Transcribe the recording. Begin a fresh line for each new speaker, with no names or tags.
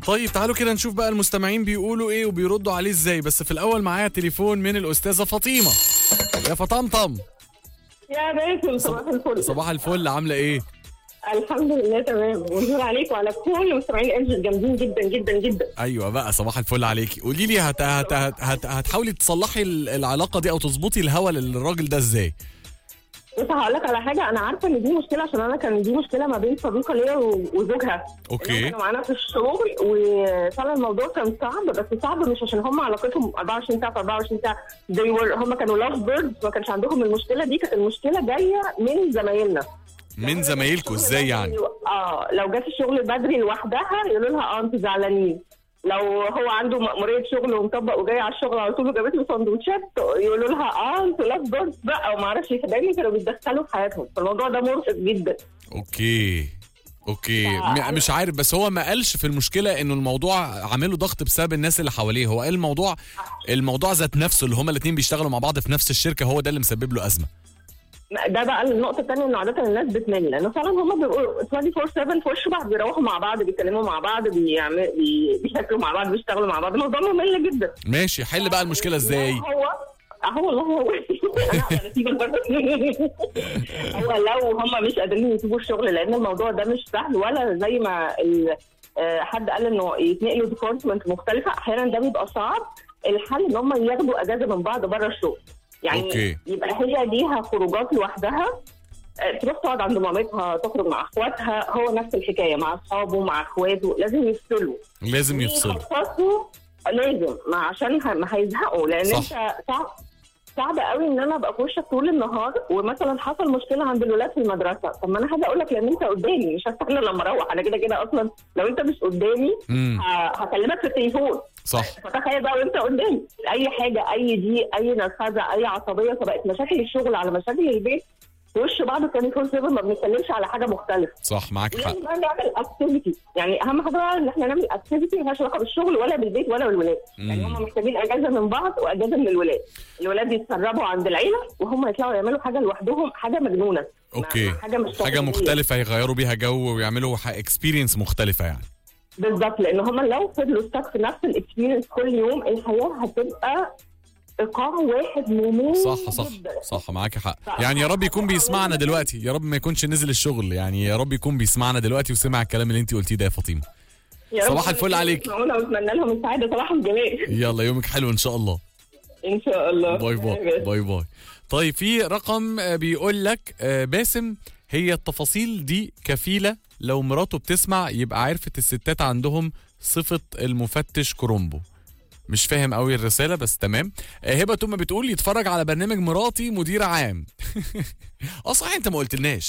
طيب تعالوا كده نشوف بقى المستمعين بيقولوا ايه وبيردوا عليه ازاي بس في الاول معايا تليفون من الاستاذه فاطمه يا فطمطم
يا باسم صباح الفل
صباح الفل عامله ايه
الحمد لله تمام ونزور عليك وعلى كل مستمعين انجل جامدين جدا جدا جدا
ايوه بقى صباح الفل عليكي قولي لي هت... هت... هت... هت... هتحاولي تصلحي ال- العلاقه دي او تظبطي الهوا للراجل ده ازاي
بس هقول لك على حاجه انا عارفه ان دي مشكله عشان انا كان دي مشكله ما بين صديقه ليا و- وزوجها
أوكي.
إنهم كانوا معانا في الشغل وفعلا الموضوع كان صعب بس صعب مش عشان هم علاقتهم 24 ساعه في 24 ساعه they were هم كانوا لاف بيردز ما كانش عندهم المشكله دي كانت المشكله جايه من زمايلنا
من زمايلكوا ازاي يعني
اه لو جت الشغل بدري لوحدها يقولوا لها اه انتوا زعلانين لو هو عنده مأمورية شغل ومطبق وجاي على الشغل على طول وجابت له سندوتشات يقولوا لها اه انتوا لاف بيردز بقى وما اعرفش ايه فدايما كانوا بيتدخلوا في حياتهم فالموضوع ده مرهق جدا
اوكي اوكي م- مش عارف بس هو ما قالش في المشكله انه الموضوع عامله ضغط بسبب الناس اللي حواليه هو قال الموضوع الموضوع ذات نفسه اللي هما الاثنين بيشتغلوا مع بعض في نفس الشركه هو ده اللي مسبب له ازمه
ده بقى النقطة الثانية إن عادة الناس بتمل لأنه فعلا هم بيبقوا 24 7 في وش بعض بيروحوا مع بعض بيتكلموا مع بعض بيعمل بي- بيشاركوا مع بعض بيشتغلوا مع بعض الموضوع ممل جدا
ماشي حل بقى المشكله ازاي
هو هو والله هو انا هقدر اسيبك برضه هو لو هم مش قادرين يسيبوا الشغل لان الموضوع ده مش سهل ولا زي ما ال- آه، حد قال انه يتنقلوا ديبارتمنت مختلفه احيانا ده بيبقى صعب الحل ان هم ياخدوا اجازه من بعض بره الشغل يعني
أوكي.
يبقى هي ليها خروجات لوحدها آه، تروح تقعد عند مامتها تخرج مع اخواتها هو نفس الحكايه مع اصحابه مع اخواته لازم يفصلوا
لازم يفصلوا
يخصصوا لازم ما عشان ه- ما هيزهقوا لان
صح.
انت صعب صعب قوي ان انا ابقى في وشك طول النهار ومثلا حصل مشكله عند الولاد في المدرسه طب ما انا هاجي اقول لك لان انت قدامي مش هستنى لما اروح انا كده كده اصلا لو انت مش قدامي
امم
ه- هكلمك في التليفون
صح
فتخيل بقى وانت قدامي اي حاجه اي دي اي نرفزه اي عصبيه فبقت مشاكل الشغل على مشاكل البيت في وش بعض 24 7 ما بنتكلمش على حاجه مختلفه
صح معاك حق
لازم بقى نعمل اكتيفيتي يعني اهم حاجه بقى ان احنا نعمل اكتيفيتي مالهاش علاقه بالشغل ولا بالبيت ولا بالولاد يعني هم محتاجين اجازه من بعض واجازه من الولاد الولاد يتسربوا عند العيله وهم يطلعوا يعملوا حاجه لوحدهم حاجه مجنونه
اوكي
حاجه مش
حاجه
طبيعية.
مختلفه يغيروا بيها جو ويعملوا اكسبيرينس مختلفه يعني
بالظبط لان هم لو فضلوا ستاك في نفس الاكسبيرينس كل يوم الحياه هتبقى ايقاع واحد ممل
صح صح
جدا.
صح معاك حق
صح.
يعني يا رب يكون بيسمعنا دلوقتي يا رب ما يكونش نزل الشغل يعني يا رب يكون بيسمعنا دلوقتي وسمع الكلام اللي انت قلتيه ده يا فاطمه
يا رب
صباح الفل عليك.
يسمعونا واتمنى لهم السعاده صباح الجمال
يلا يومك حلو ان شاء الله
ان شاء الله
باي باي باي باي طيب في رقم آه، بيقول لك آه، باسم هي التفاصيل دي كفيله لو مراته بتسمع يبقى عرفت الستات عندهم صفه المفتش كرومبو مش فاهم قوي الرساله بس تمام آه، هبه توما بتقول يتفرج على برنامج مراتي مدير عام اه صحيح انت ما قلتلناش